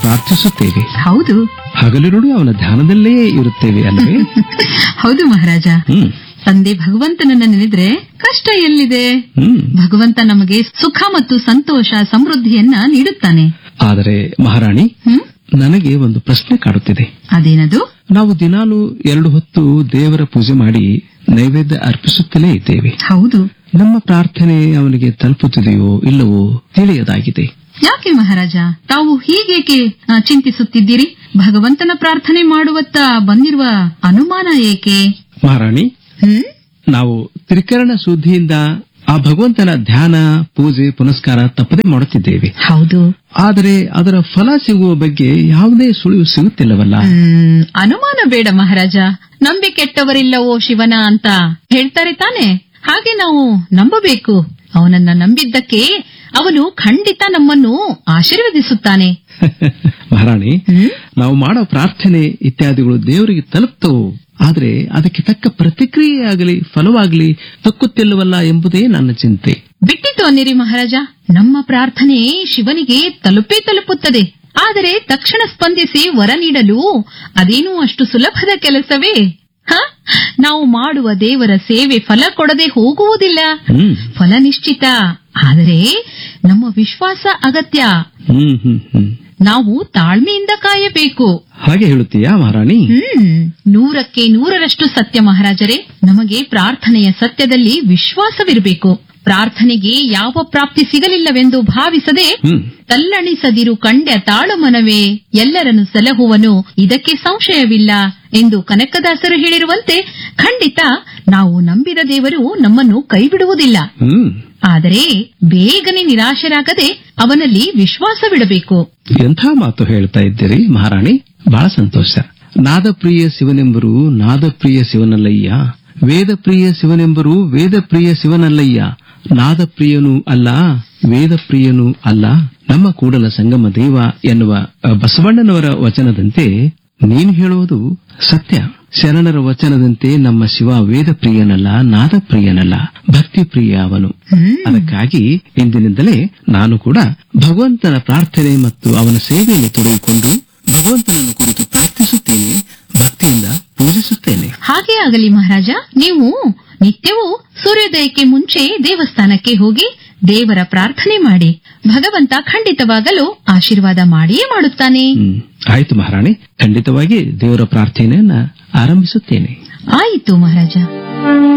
ಪ್ರಾರ್ಥಿಸುತ್ತೇವೆ ಹೌದು ಹಗಲಿರುಳು ಅವನ ಧ್ಯಾನದಲ್ಲೇ ಇರುತ್ತೇವೆ ಅಲ್ಲವೇ ಹೌದು ಮಹಾರಾಜ ಹ್ಮ್ ತಂದೆ ಭಗವಂತನನ್ನ ನೆನೆದ್ರೆ ಕಷ್ಟ ಎಲ್ಲಿದೆ ಹ್ಮ್ ಭಗವಂತ ನಮಗೆ ಸುಖ ಮತ್ತು ಸಂತೋಷ ಸಮೃದ್ಧಿಯನ್ನ ನೀಡುತ್ತಾನೆ ಆದರೆ ಮಹಾರಾಣಿ ಹ್ಮ್ ನನಗೆ ಒಂದು ಪ್ರಶ್ನೆ ಕಾಡುತ್ತಿದೆ ಅದೇನದು ನಾವು ದಿನಾಲು ಎರಡು ಹೊತ್ತು ದೇವರ ಪೂಜೆ ಮಾಡಿ ನೈವೇದ್ಯ ಅರ್ಪಿಸುತ್ತಲೇ ಇದ್ದೇವೆ ಹೌದು ನಮ್ಮ ಪ್ರಾರ್ಥನೆ ಅವನಿಗೆ ತಲುಪುತ್ತಿದೆಯೋ ಇಲ್ಲವೋ ತಿಳಿಯದಾಗಿದೆ ಯಾಕೆ ಮಹಾರಾಜ ತಾವು ಹೀಗೇಕೆ ಆ, ಚಿಂತಿಸುತ್ತಿದ್ದೀರಿ ಭಗವಂತನ ಪ್ರಾರ್ಥನೆ ಮಾಡುವತ್ತ ಬಂದಿರುವ ಅನುಮಾನ ಏಕೆ ಮಹಾರಾಣಿ ಹ್ಮ್ ನಾವು ತ್ರಿಕರಣ ಶುದ್ಧಿಯಿಂದ ಆ ಭಗವಂತನ ಧ್ಯಾನ ಪೂಜೆ ಪುನಸ್ಕಾರ ತಪ್ಪದೆ ಮಾಡುತ್ತಿದ್ದೇವೆ ಹೌದು ಆದರೆ ಅದರ ಫಲ ಸಿಗುವ ಬಗ್ಗೆ ಯಾವುದೇ ಸುಳಿವು ಸಿಗುತ್ತಿಲ್ಲವಲ್ಲ ಹ್ಮ್, ಅನುಮಾನ ಬೇಡ ಮಹಾರಾಜ ನಂಬಿ ಕೆಟ್ಟವರಿಲ್ಲವೋ ಶಿವನ ಅಂತ ಹೇಳ್ತಾರೆ ತಾನೆ ಹಾಗೆ ನಾವು ನಂಬಬೇಕು ಅವನನ್ನ ನಂಬಿದ್ದಕ್ಕೆ ಅವನು ಖಂಡಿತ ನಮ್ಮನ್ನು ಆಶೀರ್ವದಿಸುತ್ತಾನೆ ಮಹಾರಾಣಿ ಹ್ಮ್? ನಾವು ಮಾಡೋ ಪ್ರಾರ್ಥನೆ ಇತ್ಯಾದಿಗಳು ದೇವರಿಗೆ ತಲುಪ್ತವು ಆದರೆ ಅದಕ್ಕೆ ತಕ್ಕ ಪ್ರತಿಕ್ರಿಯೆ ಆಗಲಿ ಫಲವಾಗಲಿ ತಕ್ಕುತ್ತಿಲ್ಲವಲ್ಲ ಎಂಬುದೇ ನನ್ನ ಚಿಂತೆ ಬಿಟ್ಟಿತು ಅನ್ನಿರಿ ಮಹಾರಾಜ ನಮ್ಮ ಪ್ರಾರ್ಥನೆ ಶಿವನಿಗೆ ತಲುಪೇ ತಲುಪುತ್ತದೆ ಆದರೆ ತಕ್ಷಣ ಸ್ಪಂದಿಸಿ ವರ ನೀಡಲು ಅದೇನೂ ಅಷ್ಟು ಸುಲಭದ ಕೆಲಸವೇ ಹ? ನಾವು ಮಾಡುವ ದೇವರ ಸೇವೆ ಫಲ ಕೊಡದೆ ಹೋಗುವುದಿಲ್ಲ ಹ್ಮ್ ಫಲ ನಿಶ್ಚಿತ ಆದರೆ ನಮ್ಮ ವಿಶ್ವಾಸ ಅಗತ್ಯ ಹ್ಮ್ ಹ್ಮ್ ಹ್ಮ್ ನಾವು ತಾಳ್ಮೆಯಿಂದ ಕಾಯಬೇಕು ಹಾಗೆ ಹೇಳುತ್ತೀಯಾ ಮಹಾರಾಣಿ ಹ್ಮ್ ನೂರಕ್ಕೆ ನೂರರಷ್ಟು ಸತ್ಯ ಮಹಾರಾಜರೇ ನಮಗೆ ಪ್ರಾರ್ಥನೆಯ ಸತ್ಯದಲ್ಲಿ ವಿಶ್ವಾಸವಿರಬೇಕು ಪ್ರಾರ್ಥನೆಗೆ ಯಾವ ಪ್ರಾಪ್ತಿ ಸಿಗಲಿಲ್ಲವೆಂದು ಭಾವಿಸದೆ ಹ್ಮ್ ತಲ್ಲಣಿಸದಿರು ಕಂಡ ತಾಳು ಮನವೇ ಎಲ್ಲರನ್ನು ಸಲಹುವನು ಇದಕ್ಕೆ ಸಂಶಯವಿಲ್ಲ ಎಂದು ಕನಕದಾಸರು ಹೇಳಿರುವಂತೆ ಖಂಡಿತ ನಾವು ನಂಬಿದ ದೇವರು ನಮ್ಮನ್ನು ಕೈಬಿಡುವುದಿಲ್ಲ ಹ್ಮ್ ಆದರೆ ಬೇಗನೆ ನಿರಾಶರಾಗದೆ ಅವನಲ್ಲಿ ವಿಶ್ವಾಸವಿಡಬೇಕು ಎಂಥ ಮಾತು ಹೇಳ್ತಾ ಇದ್ದೀರಿ ಮಹಾರಾಣಿ ಬಹಳ ಸಂತೋಷ ನಾದಪ್ರಿಯ ಶಿವನೆಂಬರು ನಾದಪ್ರಿಯ ಶಿವನಲ್ಲಯ್ಯ ವೇದಪ್ರಿಯ ಶಿವನೆಂಬರು ವೇದಪ್ರಿಯ ಶಿವನಲ್ಲಯ್ಯ ನಾದಪ್ರಿಯನೂ ಅಲ್ಲ ವೇದಪ್ರಿಯನೂ ಅಲ್ಲ ನಮ್ಮ ಕೂಡಲ ಸಂಗಮ ದೇವ ಎನ್ನುವ ಅ, ಬಸವಣ್ಣನವರ ವಚನದಂತೆ ನೀನು ಹೇಳುವುದು ಸತ್ಯ ಶರಣರ ವಚನದಂತೆ ನಮ್ಮ ಶಿವ ವೇದಪ್ರಿಯನಲ್ಲ ನಾದಪ್ರಿಯನಲ್ಲ ಭಕ್ತಿಪ್ರಿಯ ಅವನು ಹ್ಮ್ ಅದಕ್ಕಾಗಿ ಇಂದಿನಿಂದಲೇ ನಾನು ಕೂಡ ಭಗವಂತನ ಪ್ರಾರ್ಥನೆ ಮತ್ತು ಅವನ ಸೇವೆಯಲ್ಲಿ ತೊಡಗಿಕೊಂಡು ಭಗವಂತನನ್ನು ಕುರಿತು ಪ್ರಾರ್ಥಿಸುತ್ತೇನೆ ಭಕ್ತಿಯಿಂದ ಪೂಜಿಸುತ್ತೇನೆ ಹಾಗೆ ಆಗಲಿ ಮಹಾರಾಜ ನೀವು ನಿತ್ಯವೂ ಸೂರ್ಯೋದಯಕ್ಕೆ ಮುಂಚೆ ದೇವಸ್ಥಾನಕ್ಕೆ ಹೋಗಿ ದೇವರ ಪ್ರಾರ್ಥನೆ ಮಾಡಿ ಭಗವಂತ ಖಂಡಿತವಾಗಲು ಆಶೀರ್ವಾದ ಮಾಡಿಯೇ ಮಾಡುತ್ತಾನೆ ಹ್ಮ್. ಆಯ್ತು ಮಹಾರಾಣಿ ಖಂಡಿತವಾಗಿ ದೇವರ ಪ್ರಾರ್ಥನೆಯನ್ನ ಆರಂಭಿಸುತ್ತೇನೆ ಆಯಿತು ಮಹಾರಾಜ